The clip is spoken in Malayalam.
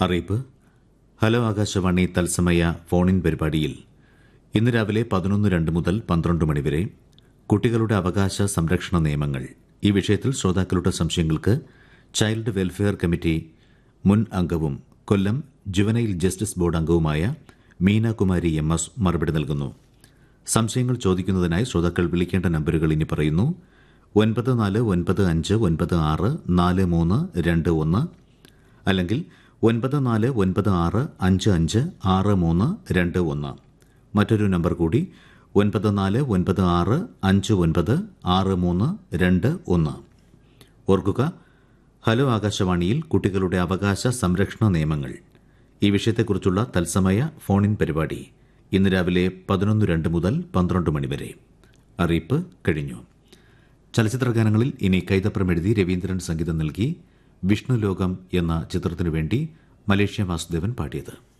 അറിയിപ്പ് ഹലോ ആകാശവാണി തത്സമയ ഫോണിൻ പരിപാടിയിൽ ഇന്ന് രാവിലെ പതിനൊന്ന് രണ്ട് മുതൽ പന്ത്രണ്ട് മണിവരെ കുട്ടികളുടെ അവകാശ സംരക്ഷണ നിയമങ്ങൾ ഈ വിഷയത്തിൽ ശ്രോതാക്കളുടെ സംശയങ്ങൾക്ക് ചൈൽഡ് വെൽഫെയർ കമ്മിറ്റി മുൻ അംഗവും കൊല്ലം ജുവനൈൽ ജസ്റ്റിസ് ബോർഡ് അംഗവുമായ മീനാകുമാരി എം എസ് മറുപടി നൽകുന്നു സംശയങ്ങൾ ചോദിക്കുന്നതിനായി ശ്രോതാക്കൾ വിളിക്കേണ്ട നമ്പറുകൾ ഇനി പറയുന്നു ഒൻപത് നാല് ഒൻപത് അഞ്ച് ഒൻപത് ആറ് നാല് മൂന്ന് രണ്ട് ഒന്ന് അല്ലെങ്കിൽ ഒൻപത് നാല് ഒൻപത് ആറ് അഞ്ച് അഞ്ച് ആറ് മൂന്ന് രണ്ട് ഒന്ന് മറ്റൊരു നമ്പർ കൂടി ഒൻപത് നാല് ഒൻപത് ആറ് അഞ്ച് ഒൻപത് ആറ് മൂന്ന് രണ്ട് ഒന്ന് ഓർക്കുക ഹലോ ആകാശവാണിയിൽ കുട്ടികളുടെ അവകാശ സംരക്ഷണ നിയമങ്ങൾ ഈ വിഷയത്തെക്കുറിച്ചുള്ള തത്സമയ ഫോണിൻ പരിപാടി ഇന്ന് രാവിലെ പതിനൊന്ന് രണ്ട് മുതൽ പന്ത്രണ്ട് മണിവരെ അറിയിപ്പ് കഴിഞ്ഞു ചലച്ചിത്ര ഗാനങ്ങളിൽ ഇനി കൈതപ്രം എഴുതി രവീന്ദ്രൻ സംഗീതം നൽകി വിഷ്ണുലോകം എന്ന ചിത്രത്തിനു വേണ്ടി മലേഷ്യ വാസുദേവൻ പാടിയത്